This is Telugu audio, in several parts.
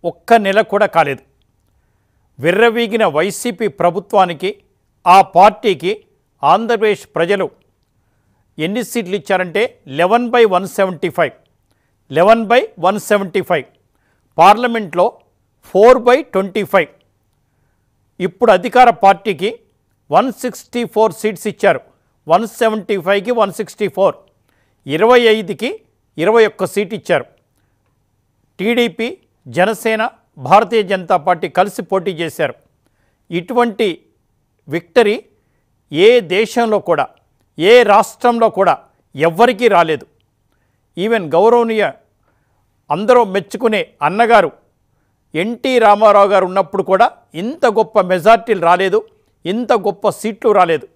ఒక్క నెల కూడా కాలేదు విర్రవీగిన వైసీపీ ప్రభుత్వానికి ఆ పార్టీకి ఆంధ్రప్రదేశ్ ప్రజలు ఎన్ని సీట్లు ఇచ్చారంటే eleven by one seventy five eleven by one seventy five పార్లమెంట్లో ఫోర్ బై ట్వంటీ ఫైవ్ ఇప్పుడు అధికార పార్టీకి వన్ సిక్స్టీ ఫోర్ సీట్స్ ఇచ్చారు వన్ సెవెంటీ ఫైవ్కి వన్ సిక్స్టీ ఫోర్ ఇరవై ఐదుకి ఇరవై ఒక్క సీట్ ఇచ్చారు టీడీపీ జనసేన భారతీయ జనతా పార్టీ కలిసి పోటీ చేశారు ఇటువంటి విక్టరీ ఏ దేశంలో కూడా ఏ రాష్ట్రంలో కూడా ఎవ్వరికీ రాలేదు ఈవెన్ గౌరవనీయ అందరూ మెచ్చుకునే అన్నగారు ఎన్టీ రామారావు గారు ఉన్నప్పుడు కూడా ఇంత గొప్ప మెజార్టీలు రాలేదు ఇంత గొప్ప సీట్లు రాలేదు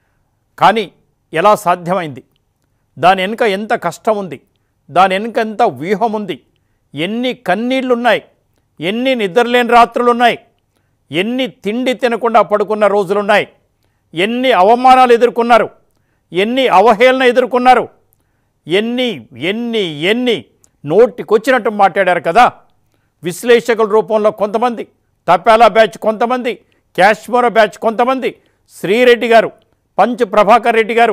కానీ ఎలా సాధ్యమైంది దాని వెనుక ఎంత కష్టం ఉంది దాని వెనుక ఎంత వ్యూహం ఉంది ఎన్ని కన్నీళ్లున్నాయి ఎన్ని నిద్రలేని రాత్రులున్నాయి ఎన్ని తిండి తినకుండా పడుకున్న రోజులున్నాయి ఎన్ని అవమానాలు ఎదుర్కొన్నారు ఎన్ని అవహేళన ఎదుర్కొన్నారు ఎన్ని ఎన్ని ఎన్ని నోటికొచ్చినట్టు మాట్లాడారు కదా విశ్లేషకుల రూపంలో కొంతమంది తపాలా బ్యాచ్ కొంతమంది కాశ్మీర బ్యాచ్ కొంతమంది శ్రీరెడ్డి గారు పంచ్ ప్రభాకర్ రెడ్డి గారు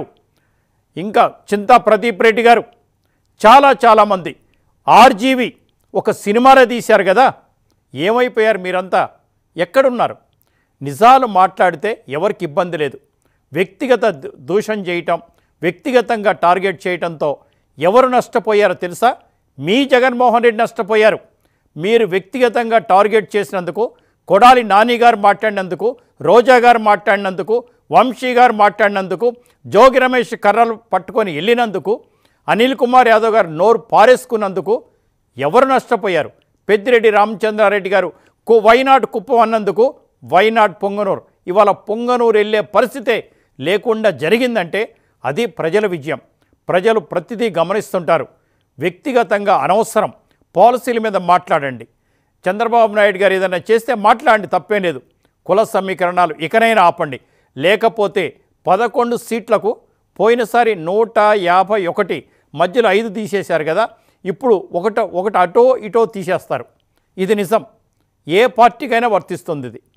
ఇంకా చింతా ప్రదీప్ రెడ్డి గారు చాలా చాలామంది ఆర్జీవి ఒక సినిమాలో తీశారు కదా ఏమైపోయారు మీరంతా ఎక్కడున్నారు నిజాలు మాట్లాడితే ఎవరికి ఇబ్బంది లేదు వ్యక్తిగత ద- దూషణ చేయటం వ్యక్తిగతంగా టార్గెట్ చేయటంతో ఎవరు నష్టపోయారో తెలుసా మీ జగన్మోహన్ రెడ్డి నష్టపోయారు మీరు వ్యక్తిగతంగా టార్గెట్ చేసినందుకు కొడాలి నాని గారు మాట్లాడినందుకు రోజా గారు మాట్లాడినందుకు వంశీ గారు మాట్లాడినందుకు జోగి రమేష్ కర్రలు పట్టుకొని వెళ్ళినందుకు అనిల్ కుమార్ యాదవ్ గారు నోరు పారేసుకున్నందుకు ఎవరు నష్టపోయారు పెద్దిరెడ్డి రామచంద్రారెడ్డి గారు కు వైనాడ్ కుప్పం అన్నందుకు వైనాడ్ పొంగనూరు ఇవాళ పొంగనూరు వెళ్ళే పరిస్థితే లేకుండా జరిగిందంటే అది ప్రజల విజయం ప్రజలు ప్రతిదీ గమనిస్తుంటారు వ్యక్తిగతంగా అనవసరం పాలసీల మీద మాట్లాడండి చంద్రబాబు నాయుడు గారు ఏదైనా చేస్తే మాట్లాడండి తప్పేం లేదు కుల సమీకరణాలు ఇకనైనా ఆపండి లేకపోతే పదకొండు సీట్లకు పోయినసారి నూట యాభై ఒకటి మధ్యలో ఐదు తీసేశారు కదా ఇప్పుడు ఒకట ఒకటి అటో ఇటో తీసేస్తారు ఇది నిజం ఏ పార్టీకైనా వర్తిస్తుంది ఇది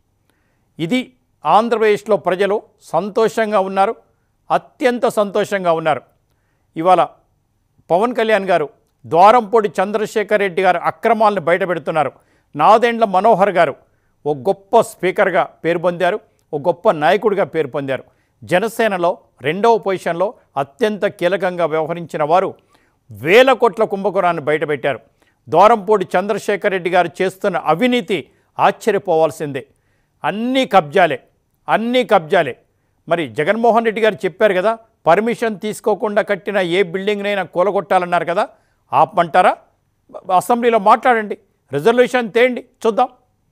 ఇది ఆంధ్రప్రదేశ్లో ప్రజలు సంతోషంగా ఉన్నారు అత్యంత సంతోషంగా ఉన్నారు ఇవాళ పవన్ కళ్యాణ్ గారు ద్వారంపూడి చంద్రశేఖర్ రెడ్డి గారు అక్రమాలను బయటపెడుతున్నారు నాదెండ్ల మనోహర్ గారు ఒక గొప్ప స్పీకర్గా పేరు పొందారు ఒక గొప్ప నాయకుడిగా పేరు పొందారు జనసేనలో రెండవ పొజిషన్లో అత్యంత కీలకంగా వ్యవహరించిన వారు వేల కోట్ల కుంభకోణాన్ని బయటపెట్టారు ద్వారంపూడి చంద్రశేఖర్ రెడ్డి గారు చేస్తున్న అవినీతి ఆశ్చర్యపోవాల్సిందే అన్నీ కబ్జాలే అన్నీ కబ్జాలే మరి జగన్మోహన్ రెడ్డి గారు చెప్పారు కదా పర్మిషన్ తీసుకోకుండా కట్టిన ఏ బిల్డింగ్నైనా కూలగొట్టాలన్నారు కదా ఆపమంటారా అసెంబ్లీలో మాట్లాడండి రిజర్వేషన్ తేండి చూద్దాం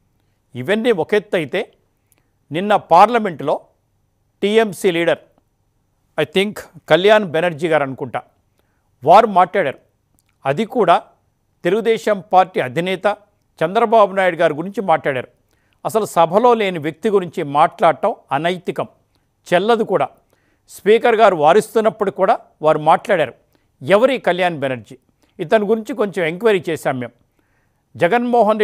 ఇవన్నీ ఒక ఎత్తు అయితే నిన్న పార్లమెంటులో TMC leader I think Kalyan Banerjee garu అనుకుంటా వారు మాట్లాడారు అది కూడా తెలుగుదేశం పార్టీ అధినేత చంద్రబాబు నాయుడు గారి గురించి మాట్లాడారు అసలు సభలో లేని వ్యక్తి గురించి మాట్లాడటం అనైతికం చెల్లదు కూడా స్పీకర్ గారు వారిస్తున్నప్పుడు కూడా వారు మాట్లాడారు ఎవరి కళ్యాణ్ బెనర్జీ ఇతని గురించి కొంచెం ఎంక్వైరీ చేశాం మేము జగన్మోహన్ రెడ్డి